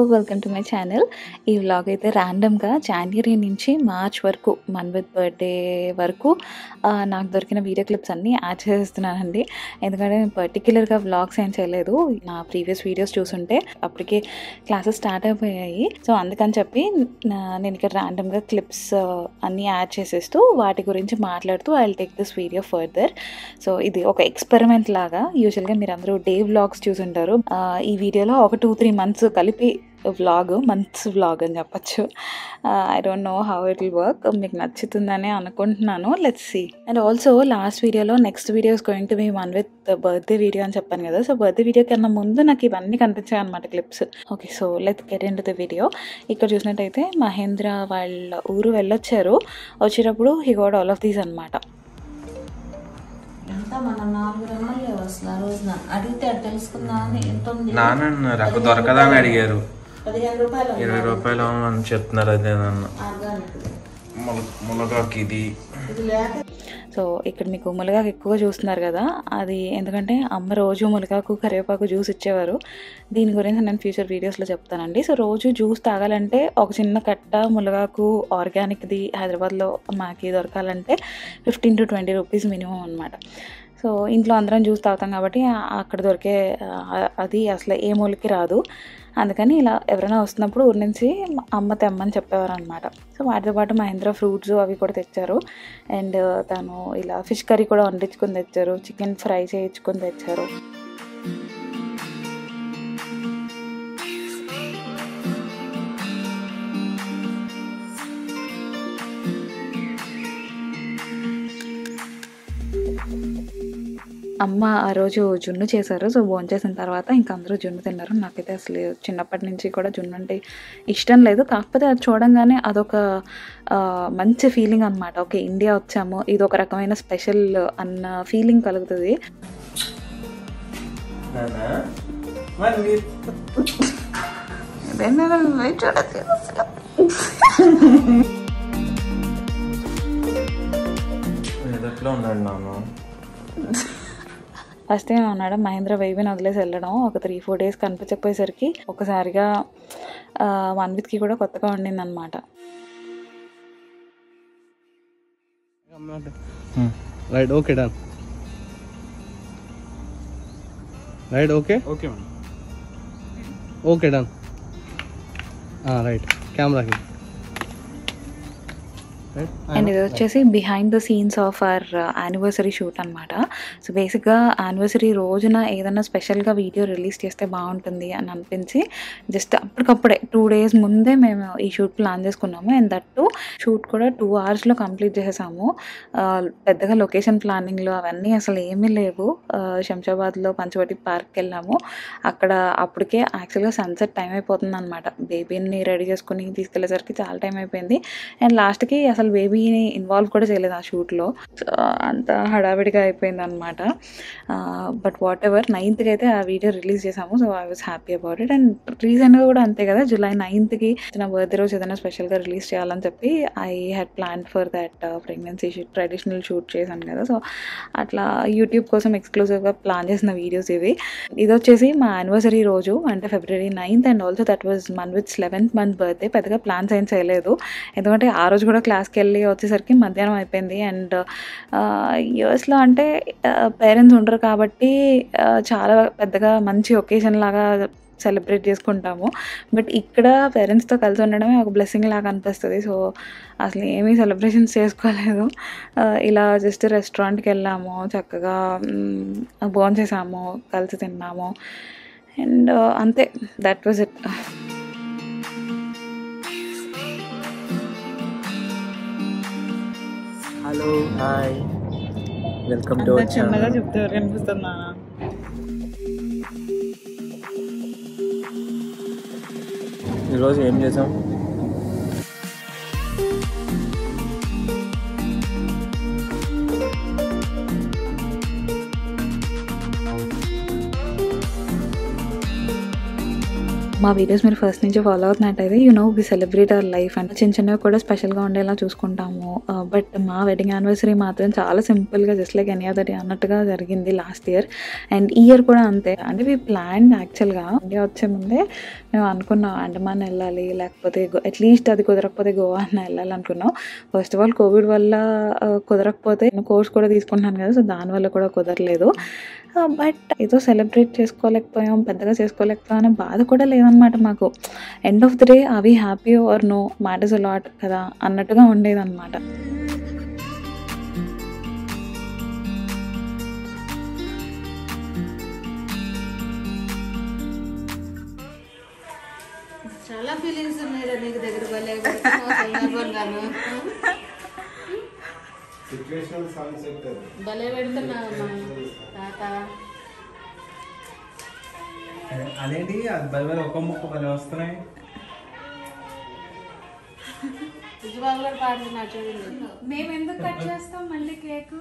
Welcome to my channel ఈ vlog అయితే ర్యాండమ్గా జనవరి నుంచి మార్చ్ వరకు మన్విత్ బర్త్డే వరకు ఆ, నాకు దొరికిన వీడియో క్లిప్స్ అన్నీ యాడ్ చేస్తున్నానండి ఎందుకంటే నేను పర్టికులర్గా వ్లాగ్స్ ఏం చేయలేదు నా ప్రీవియస్ వీడియోస్ చూసుంటే అప్పటికే క్లాసెస్ స్టార్ట్ అయిపోయాయి సో అందుకని చెప్పి నా- నేను ఇక్కడ ర్యాండమ్గా క్లిప్స్ అన్నీ యాడ్ చేసేస్తూ వాటి గురించి మాట్లాడుతూ I take this video further so ఇది ఒక ఎక్స్పెరిమెంట్ లాగా యూజువల్గా మీరు అందరూ డే వ్లాగ్స్ చూసుంటారు ఆ, ఈ వీడియోలో ఒక టూ త్రీ మంత్స్ కలిపి వ్లాగ్ మంత్స్ వ్లాగ్ అని చెప్పచ్చు I don't know how it will work మీకు నచ్చుతుందని అనుకుంటున్నాను let's see and also last వీడియోలో next video is going to be one with birthday video అని చెప్పాను కదా సో బర్త్డే వీడియో కన్నా ముందు నాకు ఇవన్నీ కనిపించాయి అనమాట clips okay so let get in to the video ఇక్కడ చూసినట్టయితే మహేంద్ర వాళ్ళ ఊరు వెళ్ళొచ్చారు వచ్చేటప్పుడు he got all of these అనమాట ఎంత మనం నాలుగు రుణాలు లేవు అసలు ఆ రోజున అడిగితే అది తెలుసుకుందామని ఎంత ఉంది నాన్న నాకు దొరకదా అని అడిగారు పదిహేను రూపాయలు ఇరవై రూపాయలు అని చెప్తున్నారు అదే నాన్న ఆర్గానిక్ ముల మునగాకు ఇది ఇది లేక సో ఇక్కడ మీకు మునగాకు ఎక్కువ చూస్తున్నారు కదా అది ఎందుకంటే అమ్మ రోజు మునగాకు కరివేపాకు జ్యూస్ ఇచ్చేవారు దీని గురించి నేను ఫ్యూచర్ వీడియోస్లో చెప్తానండి సో రోజు జ్యూస్ తాగాలంటే ఒక చిన్న కట్ట మునగాకు ఆర్గానిక్ది హైదరాబాద్లో మాకి దొరకాలంటే fifteen to twenty rupees minimum అనమాట సో ఇంట్లో అందరం జ్యూస్ తాగుతాం కాబట్టి ఆ- అక్కడ దొరికే ఆ, అది అసలు ఏ మూలకి రాదు అందుకని ఇలా ఎవరైనా వస్తున్నప్పుడు ఊరి నుంచి అమ్మ తెమ్మని చెప్పేవారు అనమాట సో వాటితో పాటు మహేంద్ర ఫ్రూట్స్ అవి కూడా తెచ్చారు అండ్ తను ఇలా ఫిష్ కర్రీ కూడా వండించుకొని తెచ్చారు చికెన్ ఫ్రై చేయించుకొని తెచ్చారు అమ్మ ఆ రోజు జున్ను చేశారు సో భోజనం చేసిన తర్వాత ఇంకా అందరూ జున్ను తిన్నారు నాకైతే అసలు చిన్నప్పటి నుంచి కూడా జున్ను అంటే ఇష్టం లేదు కాకపోతే అది చూడంగానే అదొక ఆ, మంచి ఫీలింగ్ అనమాట ఓకే ఇండియా వచ్చాము ఇది ఒక రకమైన స్పెషల్ అన్న ఫీలింగ్ కలుగుతుంది మరి మీరు ఎదట్లో ఉన్నాడు నాన్న ఫస్ట్ టైం అన్నాడు మహేంద్ర బేబీని వదిలేసి వెళ్ళడం ఒక త్రీ ఫోర్ డేస్ కనిపించకపోయేసరికి ఒకసారిగా వన్ వీక్కి కూడా కొత్తగా ఉండింది అనమాట Right, okay, done. Right, okay? Okay madam Okay, done. Ah, right. Camera here. Right? And ఇది వచ్చేసి behind the scenes of our anniversary shoot అనమాట సో బేసిక్గా యానివర్సరీ రోజున ఏదైనా స్పెషల్గా వీడియో రిలీజ్ చేస్తే బాగుంటుంది అని అనిపించి జస్ట్ అప్పటికప్పుడే టూ డేస్ ముందే మేము ఈ షూట్ ప్లాన్ చేసుకున్నాము అండ్ దట్టు షూట్ కూడా టూ అవర్స్లో కంప్లీట్ చేసేసాము ఆ, పెద్దగా లొకేషన్ ప్లానింగ్లో అవన్నీ అసలు ఏమీ లేవు ఆ, శంషాబాద్లో పంచవటి పార్క్కి వెళ్ళాము అక్కడ అప్పటికే యాక్చువల్గా సన్సెట్ టైం అయిపోతుంది అనమాట బేబీని రెడీ చేసుకుని తీసుకెళ్ళేసరికి చాలా టైం అయిపోయింది అండ్ లాస్ట్కి అసలు బేబీని ఇన్వాల్వ్ కూడా చేయలేదు ఆ షూట్లో అంత హడావిడిగా అయిపోయింది అనమాట బట్ వాట్ ఎవర్ నైన్త్కి అయితే ఆ వీడియో రిలీజ్ చేసాము so I was happy about it and రీసెంట్గా కూడా అంతే కదా జూలై నైన్త్కి నా బర్త్డే రోజు ఏదైనా స్పెషల్గా రిలీజ్ చేయాలని చెప్పి I had plan for that pregnancy shoot traditional shoot చేశాను కదా సో అట్లా యూట్యూబ్ కోసం ఎక్స్క్లూజివ్గా ప్లాన్ చేసిన వీడియోస్ ఇవి ఇది వచ్చేసి మా యానివర్సరీ రోజు అంటే February ninth and also that was man with eleventh month birthday పెద్దగా ప్లాన్స్ ఏం చేయలేదు ఎందుకంటే ఆ రోజు కూడా క్లాస్కి వెళ్ళి వచ్చేసరికి మధ్యాహ్నం అయిపోయింది అండ్ యూఎస్లో అంటే పేరెంట్స్ ఉండరు కాబట్టి ఆ, చాలా పెద్దగా మంచి ఒకేషన్ లాగా సెలబ్రేట్ చేసుకుంటాము బట్ ఇక్కడ పేరెంట్స్తో కలిసి ఉండడమే ఒక బ్లెస్సింగ్ లాగా అనిపిస్తుంది సో అసలు ఏమీ సెలబ్రేషన్స్ చేసుకోలేదు ఆ, ఇలా జస్ట్ రెస్టారెంట్కి వెళ్ళాము చక్కగా భోజనం చేసాము కలిసి తిన్నాము అండ్ అంతే that was it hello hi welcome to our చిన్నగా ఛానల్ చెప్తే కనిపిస్తుందా ఈరోజు ఏం చేసాం మా వీడియోస్ మీరు ఫస్ట్ నుంచి ఫాలో అవుతున్నట్టయితే you know we celebrate our life అంటే చిన్న చిన్నవి కూడా స్పెషల్గా ఉండేలా చూసుకుంటాము బట్ మా వెడ్డింగ్ యానివర్సరీ మాత్రం చాలా సింపుల్గా జస్ట్ లైక్ ఎనీ అదర్ అన్నట్టుగా జరిగింది లాస్ట్ ఇయర్ అండ్ ఈ ఇయర్ కూడా అంతే అంటే వి ప్లాన్ యాక్చువల్గా ఇండియా వచ్చే ముందే మేము అనుకున్నాం అండమాన్ వెళ్ళాలి లేకపోతే అట్లీస్ట్ అది కుదరకపోతే గోవా అన్న వెళ్ళాలి అనుకున్నాం ఫస్ట్ ఆఫ్ ఆల్ కోవిడ్ వల్ల ఆ, కుదరకపోతే నేను కోర్స్ కూడా తీసుకుంటున్నాను కదా సో దానివల్ల కూడా కుదరలేదు బట్ ఏదో సెలబ్రేట్ చేసుకోలేకపోయాం పెద్దగా చేసుకోలేకపోయాం అనే బాధ కూడా లేదనమాట మాకు ఎండ్ ఆఫ్ ది డే అవి happy or no matters lot కదా అన్నట్టుగా ఉండేదన్నమాట చాలా ఫీలింగ్స్ ఉన్నాయి నీకు దగ్గర భలే సందర్భంగాను భలే పెడుతున్నావు తాత అదేంటి అది బలి బలి ఒక ముక్క బలి వస్తున్నాయి విజయబాబు కూడా పాడుతున్నా చూడండి మేము ఎందుకు కట్ చేస్తాం మళ్ళీ కేక్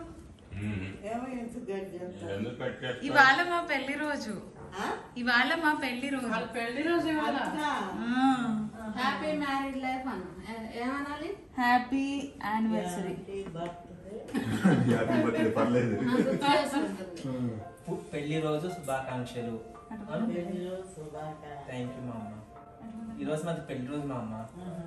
ఇవాళ మా పెళ్లి రోజు ఇవాళ మా పెళ్లి రోజు పెళ్లి రోజు హ్యాపీ మ్యారీడ్ లైఫ్ అన్న ఏ- ఏమనాలి హ్యాపీ యానివర్సరీ గుర్తు చేసుకుంటుంది పెళ్లి రోజు శుభాకాంక్షలు థ్యాంక్ యూ మా అమ్మ ఈ రోజు మాది పెళ్లి రోజు మా అమ్మ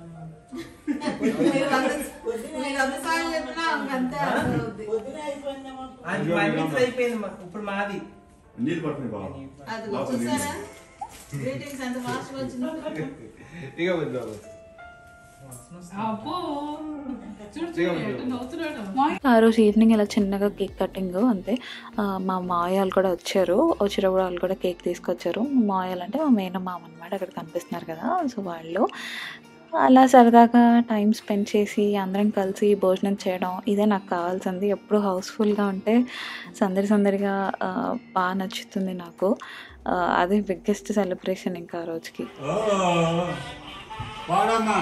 మీరు అభిప్రాయం చెప్పినా అంతే అర్థమవుద్ది. అది మా ఇంట్లో అయిపోయింది మా- ఇప్పుడు మాది నీళ్ళు పడుతుంది బాబు అది చూసారా గ్రీటింగ్స్ ఎంత ఫాస్ట్ వచ్చింది ఇక వద్దాము ఆ రోజు ఈవినింగ్ ఇలా చిన్నగా కేక్ కటింగ్ అంతే ఆ, మా మాయాలు కూడా వచ్చారు వచ్చినప్పుడు వాళ్ళు కూడా కేక్ తీసుకొచ్చారు మా మాయాలు అంటే మా మేన మామ అనమాట అక్కడ కనిపిస్తున్నారు కదా సో వాళ్ళు అలా సరదాగా టైం స్పెండ్ చేసి అందరం కలిసి భోజనం చేయడం ఇదే నాకు కావాల్సింది ఎప్పుడు హౌస్ఫుల్గా ఉంటే సందడి సందడిగా ఆ, బాగా నచ్చుతుంది నాకు ఆ, అదే బిగ్గెస్ట్ సెలబ్రేషన్ ఇంకా ఆ రోజుకి వాడమ్మా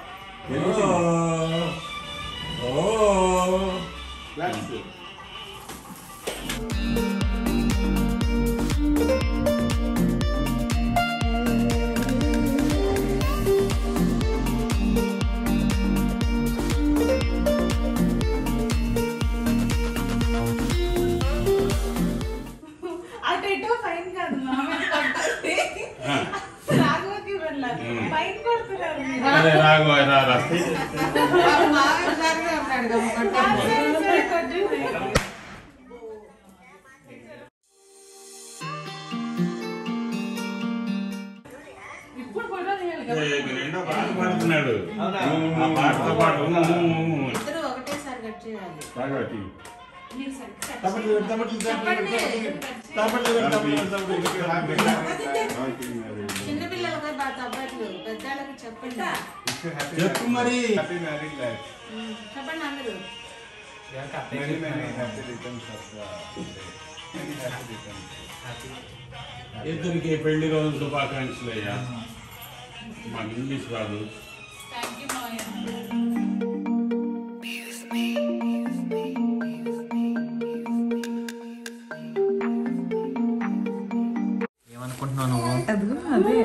అటు ఇటు ఫైన్ కాదు రాఘవకి ఫైన్ కొడుతున్నారు రాఘవ రారా బాగా హుషారుగా ఉన్నాడు గమ్ముకుంటా. రెండో పాట పాడుతున్నాడు ఆ పాటతో పాటు ఊ, ఊ, ఊ, ఊ. ఇద్దరు ఒకటేసారి కట్ చేయాలి రాఘవటి. తప్పట్లు పెట్టు, తప్పట్లు, తప్పట్లు పెట్టు, తప్పట్లు పెట్టు, తప్పట్లు పెట్టు, తప్పట్లు పెట్టు. ఓకే, మరి. చిన్నపిల్లలకి బాగా తప్పట్లు పెద్దవాళ్ళకి చెప్పండి చెప్పు మరి హ్యాపీ మ్యారేజ్ లైఫ్ ఉమ్, చెప్పండి అందరూ మెనీ మెనీ హ్యాపీ రిటర్న్స్ ఇద్దరికి పెళ్లి రోజు శుభాకాంక్షలు అయ్యా మాకు ఇంగ్లీష్ రాదు ఏమనుకుంటున్నావు నువ్వు అదిగో అదే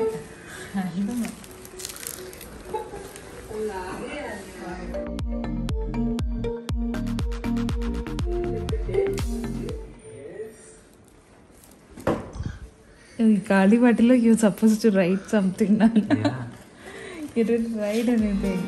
ఈ ఖాళీ వాటిలో you suppose to write something you didn't write anything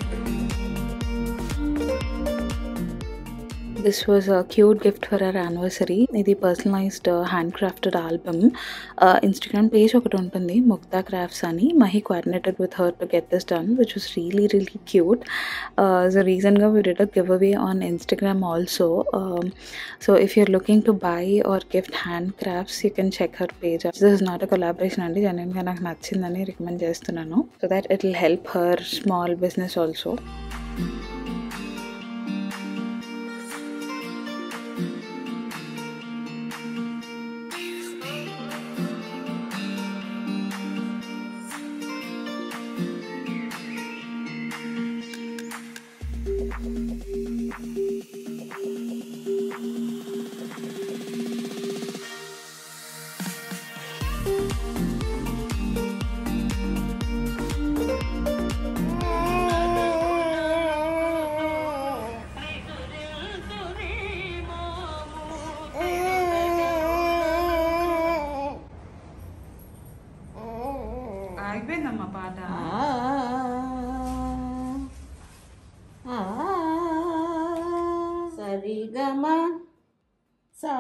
this was a cute gift for our anniversary ఇది personalized hand crafted album Instagram page ఒకటి ఉంటుంది ముక్తా క్రాఫ్ట్స్ అని Mahi coordinated with her to get this done which was really really cute so recently we did a give away on Instagram also so if you're looking to buy or gift hand crafts you can check her page this is not a collaboration అండి జెన్యున్గా నాకు నచ్చిందని recommend చేస్తున్నాను so that it will help her small business also పాట సరిగమ సా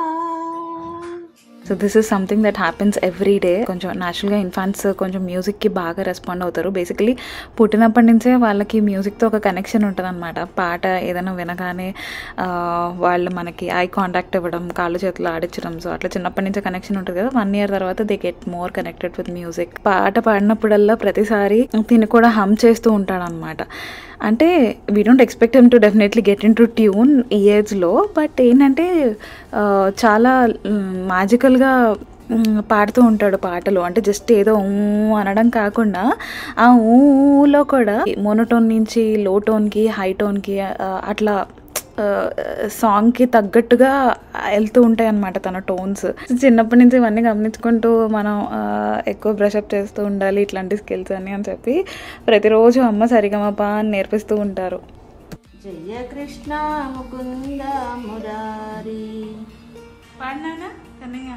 so this is something that happens every day కొంచెం న్యాచురల్గా ఇన్ఫాన్స్ కొంచెం మ్యూజిక్కి బాగా రెస్పాండ్ అవుతారు బేసికలీ పుట్టినప్పటి నుంచే వాళ్ళకి మ్యూజిక్తో ఒక కనెక్షన్ ఉంటుంది అనమాట పాట ఏదైనా వినగానే ఆ, వాళ్ళు మనకి ఐ కాంటాక్ట్ ఇవ్వడం కాళ్ళు చేతులు ఆడించడం సో అట్లా చిన్నప్పటి నుంచే కనెక్షన్ ఉంటుంది కదా వన్ ఇయర్ తర్వాత they get more connected with music పాట పాడినప్పుడల్లా ప్రతిసారి తిని కూడా హమ్ చేస్తూ ఉంటాడనమాట అంటే we don't expect him to definitely get in to tune ఈ ఏజ్లో బట్ ఏంటంటే ఆ, చాలా మ్యాజికల్గా పాడుతూ ఉంటాడు పాటలు అంటే జస్ట్ ఏదో ఊ అనడం కాకుండా ఆ ఊలో కూడా మోనోటోన్ నుంచి లో టోన్కి హై టోన్కి అట్లా సాంగ్కి తగ్గట్టుగా వెళ్తూ ఉంటాయి అన్నమాట తన టోన్స్ చిన్నప్పటి నుంచి ఇవన్నీ గమనించుకుంటూ మనం ఆ, ఎక్కువ బ్రషప్ చేస్తూ ఉండాలి ఇట్లాంటి స్కిల్స్ అని అని చెప్పి ప్రతిరోజు అమ్మ సరిగమప అని నేర్పిస్తూ ఉంటారు జయ కృష్ణ ముకుంద మురారి పాడినానా కన్నయ్య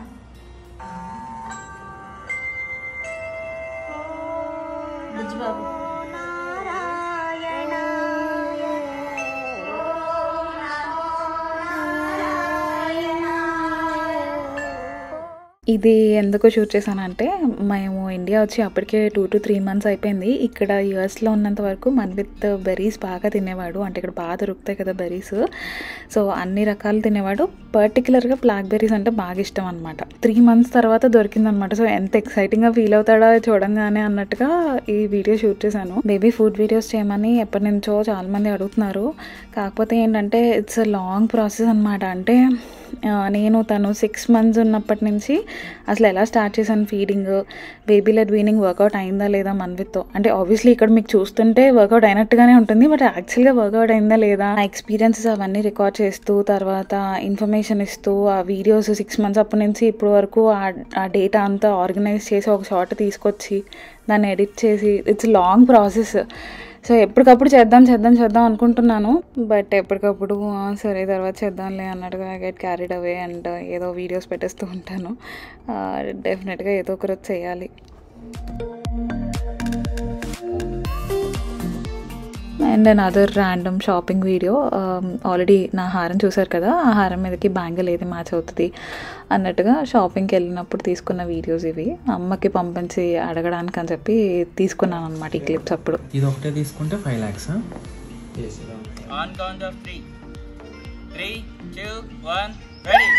బుజ్జిబాబు ఇది ఎందుకు షూట్ చేశానంటే మేము ఇండియా వచ్చి అప్పటికే టూ టు త్రీ మంత్స్ అయిపోయింది ఇక్కడ యూఎస్లో ఉన్నంత వరకు మన విత్ బెర్రీస్ బాగా తినేవాడు అంటే ఇక్కడ బాగా దొరుకుతాయి కదా బెర్రీస్ సో అన్ని రకాలు తినేవాడు పర్టికులర్గా బ్లాక్ బెర్రీస్ అంటే బాగా ఇష్టం అనమాట త్రీ మంత్స్ తర్వాత దొరికిందనమాట సో ఎంత ఎక్సైటింగ్గా ఫీల్ అవుతాడో చూడంగానే అన్నట్టుగా ఈ వీడియో షూట్ చేశాను బేబీ ఫుడ్ వీడియోస్ చేయమని ఎప్పటి నుంచో చాలామంది అడుగుతున్నారు కాకపోతే ఏంటంటే ఇట్స్ అ లాంగ్ ప్రాసెస్ అనమాట అంటే ఆ, నేను తను సిక్స్ మంత్స్ ఉన్నప్పటి నుంచి అసలు ఎలా స్టార్ట్ చేశాను feeding baby led weaning work out అయిందా లేదా మన్విత్తో అంటే ఆబ్వియస్లీ ఇక్కడ మీకు చూస్తుంటే వర్కౌట్ అయినట్టుగానే ఉంటుంది బట్ యాక్చువల్గా వర్కౌట్ అయిందా లేదా నా ఎక్స్పీరియన్సెస్ అవన్నీ రికార్డ్ చేస్తూ తర్వాత ఇన్ఫర్మేషన్ ఇస్తూ ఆ వీడియోస్ సిక్స్ మంత్స్ అప్పటి నుంచి ఇప్పటి వరకు ఆ- ఆ డేటా అంతా ఆర్గనైజ్ చేసి ఒక షార్ట్ తీసుకొచ్చి దాన్ని ఎడిట్ చేసి ఇట్స్ లాంగ్ ప్రాసెస్ సో ఎప్పటికప్పుడు చేద్దాం చేద్దాం చేద్దాం అనుకుంటున్నాను బట్ ఎప్పటికప్పుడు "ఆ, సరే తర్వాత చేద్దాంలే అన్నట్టుగా గెట్ క్యారీడ్ అవే అండ్ ఏదో వీడియోస్ పెట్టేస్తూ ఉంటాను డెఫినెట్గా ఏదో ఒక రోజు చేయాలి and and other random shopping video already నా హారం చూసారు కదా ఆ హారం మీదకి బ్యాంగిల్ ఏది మ్యాచ్ అవుతుంది అన్నట్టుగా షాపింగ్కి వెళ్ళినప్పుడు తీసుకున్న వీడియోస్ ఇవి అమ్మకి పంపించి అడగడానికి అని చెప్పి తీసుకున్నాను అనమాట ఈ క్లిప్స్ అప్పుడు ఇది ఒకటే తీసుకుంటే five lakhs On count of three. Three, two, one, ready.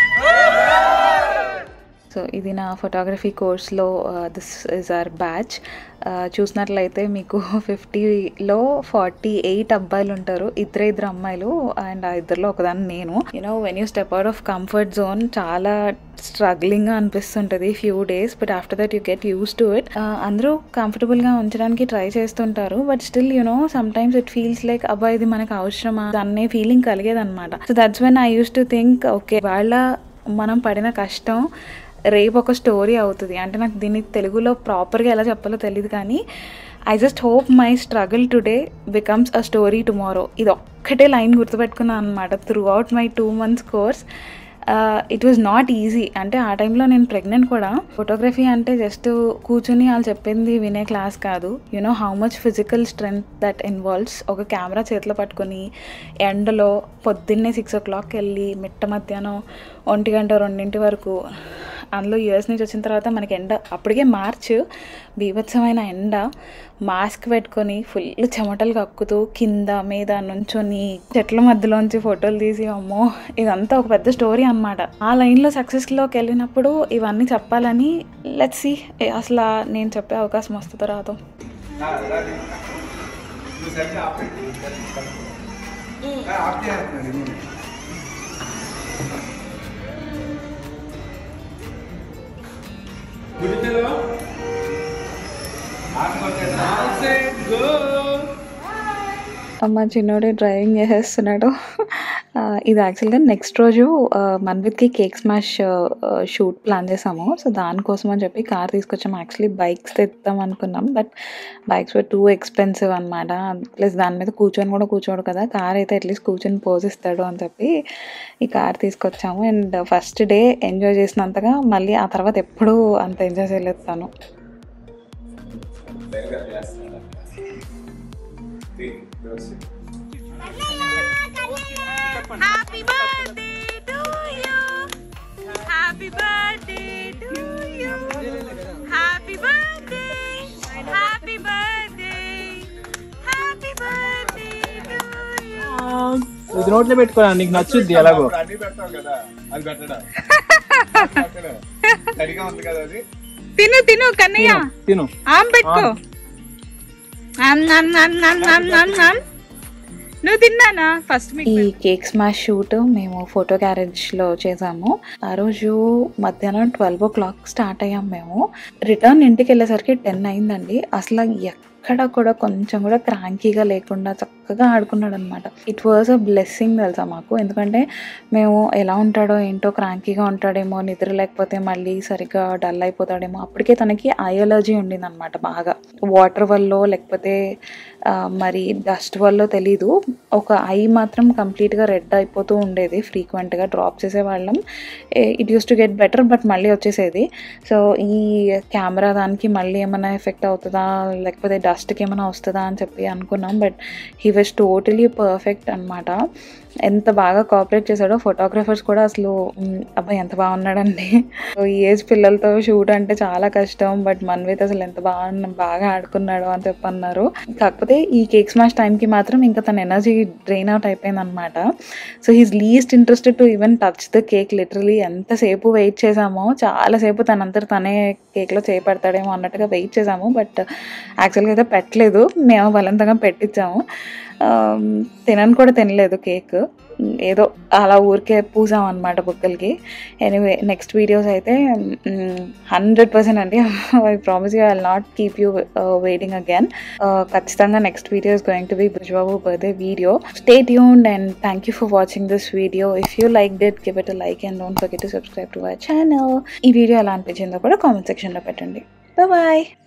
So ఇది నా ఫోటోగ్రఫీ కోర్స్లో దిస్ ఇస్ ఆర్ బ్యాచ్ చూసినట్లయితే మీకు ఫిఫ్టీలో ఫార్టీ ఎయిట్ అబ్బాయిలు ఉంటారు ఇద్దరు ఇద్దరు అమ్మాయిలు అండ్ ఆ ఇద్దరిలో ఒకదాన్ని నేను you know when you step out of comfort zone చాలా స్ట్రగ్లింగ్గా అనిపిస్తుంటుంది few days but after that you get use to it అందరూ కంఫర్టబుల్గా ఉంచడానికి ట్రై చేస్తుంటారు but still you know some times it feels like అబ్బా ఇది మనకు అవసరమా అనే ఫీలింగ్ కలిగేదన్నమాట so that's when I use to think okay వాళ్ళ మనం పడిన కష్టం రేపు ఒక స్టోరీ అవుతుంది అంటే నాకు దీన్ని తెలుగులో ప్రాపర్గా ఎలా చెప్పాలో తెలియదు కానీ I just hope my struggle today becomes a story tomorrow ఇది ఒక్కటే లైన్ గుర్తుపెట్టుకున్నాను అనమాట throughout my two months course it was not easy అంటే ఆ టైంలో నేను ప్రెగ్నెంట్ కూడా ఫోటోగ్రఫీ అంటే జస్ట్ కూర్చుని వాళ్ళు చెప్పింది వినే క్లాస్ కాదు you know how much physical strength that involves ఒక కెమెరా చేతిలో పట్టుకొని ఎండలో పొద్దున్నే సిక్స్ ఓ క్లాక్కి వెళ్ళి మిట్ట మధ్యాహ్నం ఒంటి గంట రెండింటి వరకు అందులో యూఎస్ నుంచి వచ్చిన తర్వాత మనకి ఎండ అప్పటికే మార్చ్ బీభత్సమైన ఎండ మాస్క్ పెట్టుకొని ఫుల్ చెమటలు కక్కుతూ కింద మీద నుంచొని చెట్ల మధ్యలోంచి ఫోటోలు తీసి అమ్మో ఇదంతా ఒక పెద్ద స్టోరీ అన్నమాట ఆ లైన్లో సక్సెస్లోకి వెళ్ళినప్పుడు ఇవన్నీ చెప్పాలని లెట్స్ సి అసలు నేను చెప్పే అవకాశం వస్తుందో రాదో అమ్మ చిన్నోడే డ్రైవింగ్ చేసేస్తున్నాడు ఆ, ఇది యాక్చువల్గా నెక్స్ట్ రోజు ఆ, మన్విత్కి కేక్ స్మాష్ షూట్ ప్లాన్ చేసాము సో దానికోసం అని చెప్పి కార్ తీసుకొచ్చాము యాక్చువల్లీ బైక్స్ తెద్దాం అనుకున్నాం బట్ బైక్స్ టూ ఎక్స్పెన్సివ్ అనమాట ప్లస్ దాని మీద కూర్చొని కూడా కూర్చోడు కదా కార్ అయితే అట్లీస్ట్ కూర్చొని పోజిస్తాడు అని చెప్పి ఈ కార్ తీసుకొచ్చాము అండ్ ఫస్ట్ డే ఎంజాయ్ చేసినంతగా మళ్ళీ ఆ తర్వాత ఎప్పుడూ అంత ఎంజాయ్ చేయలేదు తను Happy birthday to you. Happy birthday to you. Happy birthday. Happy birthday. Happy birthday to you. ఇది నోట్లో పెట్టుకోరా నీకు నచ్చుద్ది ఎలాగో అన్ని పెడతావు కదా అది పెట్టడా సరిగా ఉంది కదా అది తిను తిను కన్నయ్య తిను ఆమ్ పెట్టుకో ఆమ్ ఆమ్ ఆమ్ ఆమ్ ఆమ్ ఆమ్ ఆమ్. నువ్వు తిన్నానా ఫస్ట్ మీకు ఈ కేక్ స్మాష్ షూట్ మేము ఫోటో క్యారేజ్లో చేసాము ఆ రోజు మధ్యాహ్నం ట్వెల్వ్ ఓ క్లాక్ స్టార్ట్ అయ్యాం మేము రిటర్న్ ఇంటికి వెళ్ళేసరికి టెన్ అయిందండి అసలు ఎక్కడ కూడా కొంచెం కూడా క్రాంకీగా లేకుండా చక్కగా ఆడుకున్నాడు అనమాట ఇట్ వాజ్ అ బ్లెస్సింగ్ తెలుసా మాకు ఎందుకంటే మేము ఎలా ఉంటాడో ఏంటో క్రాంకీగా ఉంటాడేమో నిద్ర లేకపోతే మళ్ళీ సరిగ్గా డల్ అయిపోతాడేమో అప్పటికే తనకి ఐ అలర్జీ ఉండిందనమాట బాగా వాటర్ వల్ల లేకపోతే ఆ, మరి డస్ట్ వల్ల తెలీదు ఒక ఐ మాత్రం కంప్లీట్గా రెడ్ అయిపోతూ ఉండేది ఫ్రీక్వెంట్గా డ్రాప్ చేసేవాళ్ళం it use to get better but మళ్ళీ వచ్చేసేది సో ఈ కెమెరా దానికి మళ్ళీ ఏమైనా ఎఫెక్ట్ అవుతుందా లేకపోతే డస్ట్కి ఏమైనా వస్తుందా అని చెప్పి అనుకున్నాం but he was totally perfect అనమాట ఎంత బాగా కోఆపరేట్ చేశాడో ఫోటోగ్రఫర్స్ కూడా అసలు "మ్, అబ్బాయి ఎంత బాగున్నాడండి సో ఈ ఏజ్ పిల్లలతో షూట్ అంటే చాలా కష్టం బట్ మన్విత్ అసలు ఎంత బాగా బాగా ఆడుకున్నాడు అని చెప్పి అన్నారు కాకపోతే ఈ కేక్ స్మాష్ టైంకి మాత్రం ఇంకా తన ఎనర్జీ డ్రైన్ అవుట్ అయిపోయింది అనమాట so he's least interested to even touch the cake literally ఎంతసేపు వెయిట్ చేసామో చాలాసేపు తనంతట తనే కేక్లో చేపడతాడేమో అన్నట్టుగా వెయిట్ చేసాము బట్ యాక్చువల్గా అయితే పెట్టలేదు మేము బలవంతంగా పెట్టించాము ఆమ్, తినను కూడా తినలేదు కేక్ ఏదో అలా ఊరికే పూసాం అనమాట బుక్కలకి ఎనీవే నెక్స్ట్ వీడియోస్ అయితే హండ్రెడ్ పర్సెంట్ అండి I promise you I not keep you waiting again ఖచ్చితంగా next video is going to be Bujjibabu birthday video stay tuned and thank you for watching this video if you liked it give it like and don't forget to subscribe to our channel ఈ video ఎలా అనిపించిందో కూడా comment సెక్షన్లో పెట్టండి bye